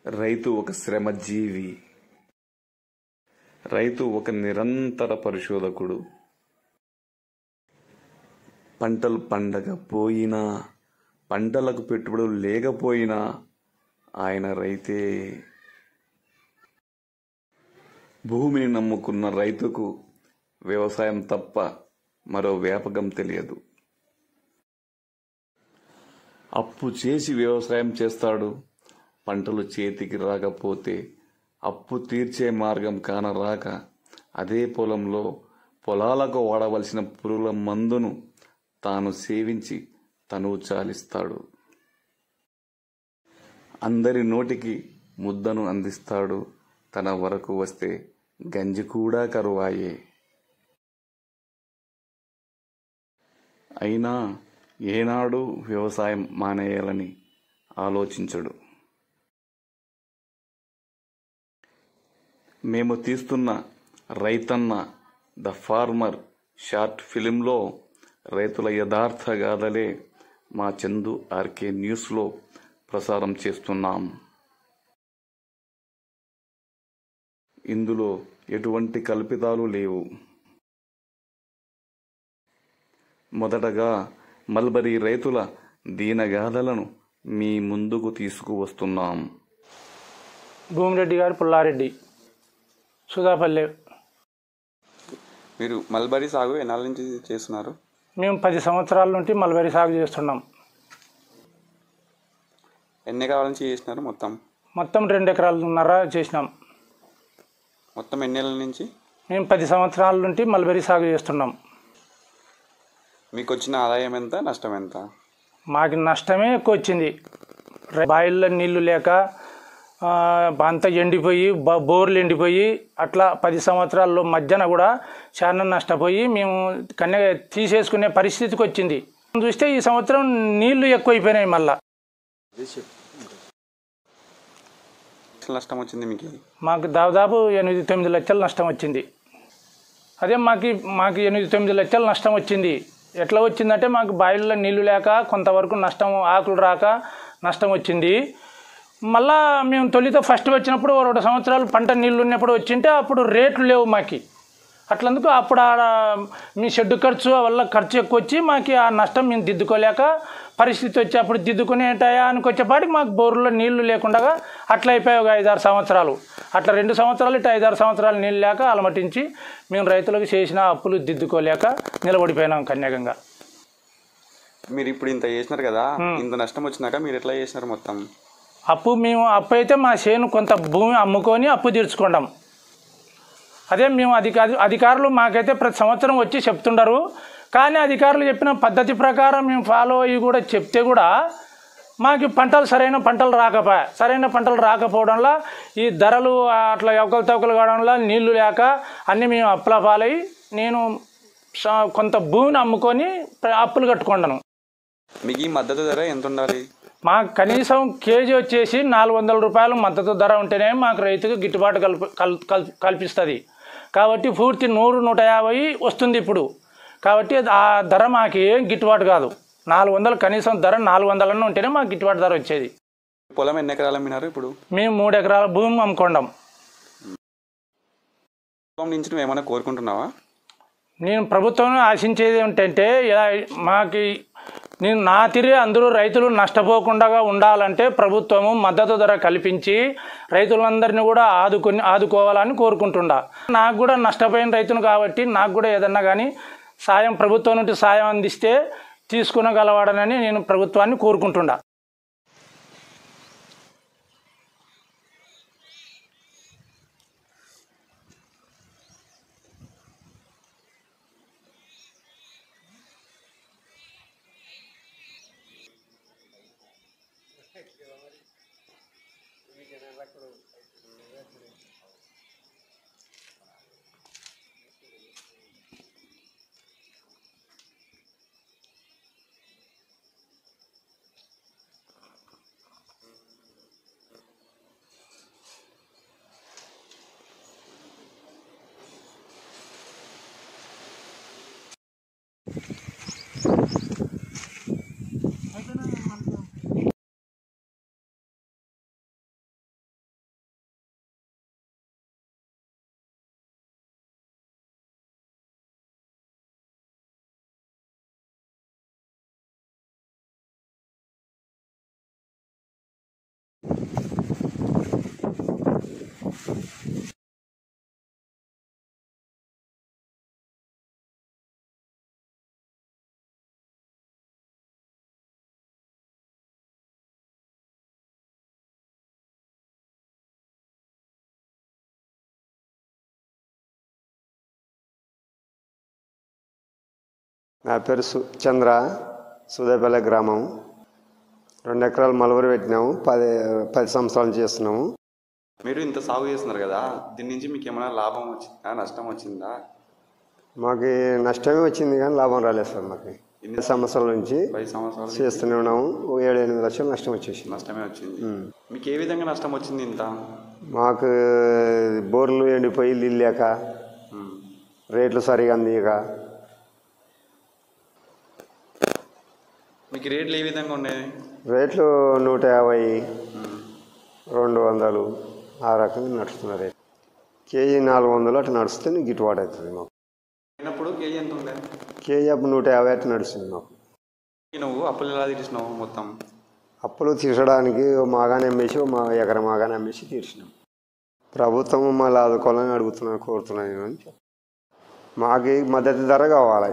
రైతు ఒక శ్రమజీవి రైతు ఒక నిరంతర పరిశోధకుడు పంటలు పండగ పోయినా పంటలకు పెట్టుబడులు లేకపోయినా ఆయన రైతే భూమిని నమ్ముకున్న రైతుకు వ్యవసాయం తప్ప మరో వ్యాపకం తెలియదు అప్పు చేసి వ్యవసాయం చేస్తాడు పంటలు చేతికి రాకపోతే అప్పు తీర్చే మార్గం కానరాక అదే పొలంలో పొలాలకు వాడవలసిన పురుగుల మందును తాను సేవించి తనువు చాలిస్తాడు అందరి నోటికి ముద్దను అందిస్తాడు తన వరకు వస్తే గంజి కూడా కరువాయే అయినా ఏనాడు వ్యవసాయం మానేయాలని ఆలోచించడు మేము తీస్తున్న రైతన్న ద ఫార్మర్ షార్ట్ ఫిలింలో రైతుల యథార్థ గాథలే మా చందు ఆర్కే న్యూస్లో ప్రసారం చేస్తున్నాం ఇందులో ఎటువంటి కల్పితాలు లేవు మొదటగా మల్బరీ రైతుల దీనగాథలను మీ ముందుకు తీసుకువస్తున్నాం భూమిరెడ్డి గారు పుల్లారెడ్డి సుధాపల్లె మీరు మల్బరీ సాగు ఎన్నాళ్ళ నుంచి చేస్తున్నారు మేము పది సంవత్సరాల నుండి మల్బరీ సాగు చేస్తున్నాం ఎన్ని ఎకరాల నుంచి చేసినారు మొత్తం మొత్తం రెండు ఎకరాలున్నర చేసినాం మొత్తం ఎన్ని నెలల నుంచి మేము పది సంవత్సరాల నుండి మల్బరీ సాగు చేస్తున్నాం మీకు వచ్చిన ఆదాయం ఎంత నష్టం ఎంత మాకు నష్టమే ఎక్కువ వచ్చింది ర- బావిల్లో నీళ్లు లేక ఆ, అంతా ఎండిపోయి బ- బోర్లు ఎండిపోయి అట్లా పది సంవత్సరాల్లో మధ్యన కూడా చాలా నష్టపోయి మేము కన్య తీసేసుకునే పరిస్థితికి వచ్చింది చూస్తే ఈ సంవత్సరం నీళ్లు ఎక్కువైపోయినాయి మళ్ళా లక్షల నష్టం వచ్చింది మీకు మాకు దాదాపు ఎనిమిది తొమ్మిది లక్షల నష్టం వచ్చింది అదే మాకు మాకు ఎనిమిది తొమ్మిది లక్షల నష్టం వచ్చింది ఎట్లా వచ్చిందంటే మాకు బావిల్లో నీళ్లు లేక కొంతవరకు నష్టం ఆకులు రాక నష్టం వచ్చింది మళ్ళా మేము తొలిత ఫస్ట్ వచ్చినప్పుడు ఓ రెండు సంవత్సరాలు పంట నీళ్ళు ఉన్నప్పుడు వచ్చింటే అప్పుడు రేట్లు లేవు మాకి అట్లందుకు అప్పుడు ఆడ మీ షెడ్ ఖర్చు వల్ల ఖర్చు ఎక్కువ వచ్చి మాకు ఆ నష్టం మేము దిద్దుకోలేక పరిస్థితి వచ్చి అప్పుడు దిద్దుకునే టయానికి వచ్చేపాటికి మాకు బోర్లో నీళ్లు లేకుండా అట్లా అయిపోయాయి ఒక ఐదారు సంవత్సరాలు అట్లా రెండు సంవత్సరాలు ఇట్లా ఐదారు సంవత్సరాలు నీళ్ళు లేక అలమటించి మేము రైతులకు చేసిన అప్పులు దిద్దుకోలేక నిలబడిపోయినాం కన్యాకంగా మీరు ఇప్పుడు ఇంత చేసినారు కదా ఇంత నష్టం వచ్చినాక మీరు ఎట్లా చేసినారు మొత్తం అప్పు మేము అప్పు అయితే మా చేను కొంత భూమి అమ్ముకొని అప్పు తీర్చుకుంటాం అదే మేము అధికారి అధికారులు మాకైతే ప్రతి సంవత్సరం వచ్చి చెప్తుండరు కానీ అధికారులు చెప్పిన పద్ధతి ప్రకారం మేము ఫాలో అయ్యి కూడా చెప్తే కూడా మాకు పంటలు సరైన పంటలు రాకపోయా సరైన పంటలు రాకపోవడంలో ఈ ధరలు అట్లా ఎవకలు తవకలు కావడంలో నీళ్లు లేక అన్నీ మేము అప్పుల పాలై నేను స- కొంత భూమిని అమ్ముకొని అప్పులు కట్టుకున్నాను మీకు ఈ మద్దతు ధర ఎంత ఉండాలి మాకు కనీసం కేజీ వచ్చేసి నాలుగు వందల రూపాయలు మద్దతు ధర ఉంటేనే మాకు రైతుకు గిట్టుబాటు కల్ప కల్ కల్ కల్పిస్తుంది కాబట్టి పూర్తి నూరు నూట యాభై వస్తుంది ఇప్పుడు కాబట్టి ఆ ధర మాకు ఏం గిట్టుబాటు కాదు నాలుగు వందలు కనీసం ధర నాలుగు వందలన్నా ఉంటేనే మాకు గిట్టుబాటు ధర వచ్చేది పొలం ఎన్ని ఎకరాలు అమ్మినారు ఇప్పుడు మేము మూడు ఎకరాల భూమి అమ్ముకోండాం పొలం నుంచి నువ్వు ఏమైనా కోరుకుంటున్నావా నేను ప్రభుత్వం ఆశించేది ఏంటంటే ఇలా మాకి నేను నా తిరిగి అందరూ రైతులు నష్టపోకుండా ఉండాలంటే ప్రభుత్వము మద్దతు ధర కల్పించి రైతులందరినీ కూడా ఆదుకొని ఆదుకోవాలని కోరుకుంటుండా నాకు కూడా నష్టపోయిన రైతును కాబట్టి నాకు కూడా ఏదన్నా కానీ సాయం ప్రభుత్వం నుండి సాయం అందిస్తే తీసుకునగలవాడనని నేను ప్రభుత్వాన్ని కోరుకుంటుండా నా పేరు సు చంద్ర సుదేపల్లె గ్రామం రెండు ఎకరాలు మలబరి పెట్టినాము పది పది సంవత్సరాలు చేస్తున్నాము మీరు ఇంత సాగు చేస్తున్నారు కదా దీని నుంచి మీకు ఏమైనా లాభం వచ్చిందా నష్టం వచ్చిందా మాకు నష్టమే వచ్చింది కానీ లాభం రాలేదు సార్ మాకు ఎన్ని సంవత్సరాల నుంచి పది సంవత్సరాలు చేస్తూనే ఉన్నాము ఓ ఏడు ఎనిమిది లక్షలు నష్టం వచ్చేసింది నష్టమే వచ్చింది మీకు ఏ విధంగా నష్టం వచ్చింది ఇంత మాకు బోర్లు ఎండిపోయి నీళ్ళు లేక ఉమ్. రేట్లు సరిగా అందియక మీకు రేట్లు ఏ విధంగా ఉండేవి రేట్లు నూట యాభై రెండు వందలు ఆ రకంగా నడుస్తున్న రేట్ కేజీ నాలుగు వందలు అట్లా నడిస్తే గిట్టుబాటు అవుతుంది మాకు అయినప్పుడు కేజీ ఎంత ఉండే కేజీ అప్పుడు నూట యాభై అట్లా నడుస్తుంది మాకు నువ్వు అప్పులు ఎలా తీసినావు మొత్తం అప్పులు తీర్చడానికి ఓ మాగానే అమ్మేసి ఓ మా ఎకరం మాగానే అమ్మేసి తీర్చినాం ప్రభుత్వం మళ్ళీ ఆదుకోవాలని అడుగుతున్నాను కోరుతున్నాను నేను అని చెప్పి. మాకు ఈ మద్దతు ధర కావాలి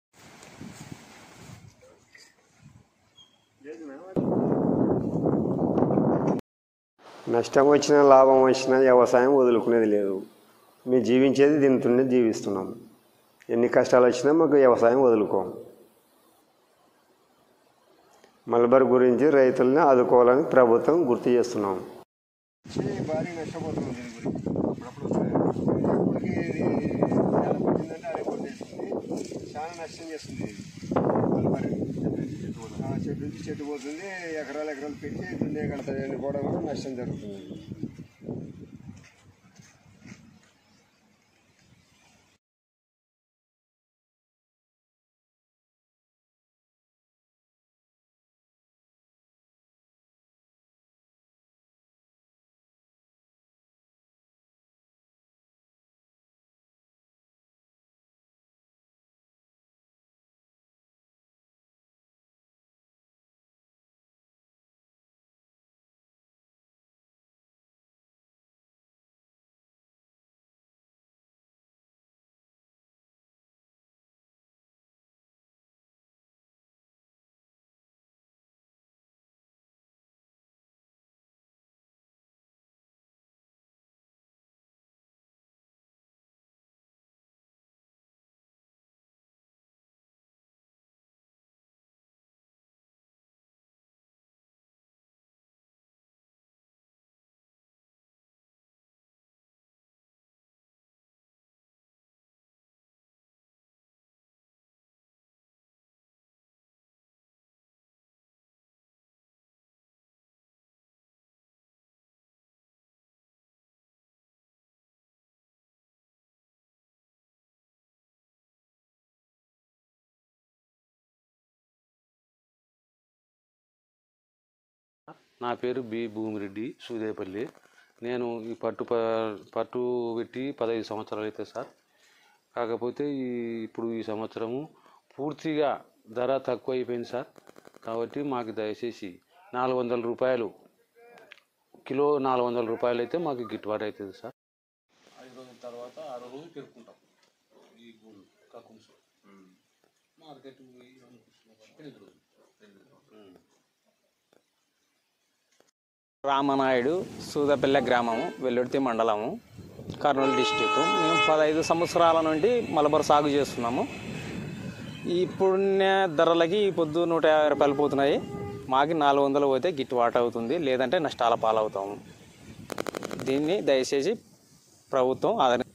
నష్టం వచ్చినా లాభం వచ్చినా వ్యవసాయం వదులుకునేది లేదు మేము జీవించేది దీనితోనే జీవిస్తున్నాం ఎన్ని కష్టాలు వచ్చినా మాకు వ్యవసాయం వదులుకోము మలబర్ గురించి రైతుల్ని ఆదుకోవాలని ప్రభుత్వం గుర్తు చేస్తున్నాం భారీ నష్టపోతున్నాం దీని గురించి అప్పుడప్పుడు చాలా నష్టం చేస్తుంది చెట్టు నుంచి చెట్టు పోతుంది ఎకరాలు ఎకరాలు పెట్టి దున్నే కడతాయని కూడా కూడా నష్టం జరుగుతుంది నా పేరు బి భూమిరెడ్డి సూదేపల్లి నేను ఈ పట్టు ప- పట్టు పెట్టి పదహైదు సంవత్సరాలు అయితే సార్ కాకపోతే ఈ ఇప్పుడు ఈ సంవత్సరము పూర్తిగా ధర తక్కువ అయిపోయింది సార్ కాబట్టి మాకు దయచేసి నాలుగు వందల రూపాయలు కిలో నాలుగు వందల రూపాయలు అయితే మాకు గిట్టుబాటు అవుతుంది సార్ ఐదు రోజుల తర్వాత ఆరో రోజు పెరుక్కుంటాం ఈ భూమి కక్కుసు మార్కెట్ ఎనిమిది రోజులు రామనాయుడు సూదపల్లె గ్రామము వెల్లుర్తి మండలము కర్నూలు డిస్టిక్ మేము పదహైదు సంవత్సరాల నుండి మలబర్ సాగు చేస్తున్నాము ఇప్పుడున్న ధరలకి ఈ పొద్దు నూట యాభై రూపాయలు పోతున్నాయి మాకి నాలుగు వందలు పోతే గిట్టుబాటు అవుతుంది లేదంటే నష్టాల పాలవుతాము దీన్ని దయచేసి ప్రభుత్వం ఆదరి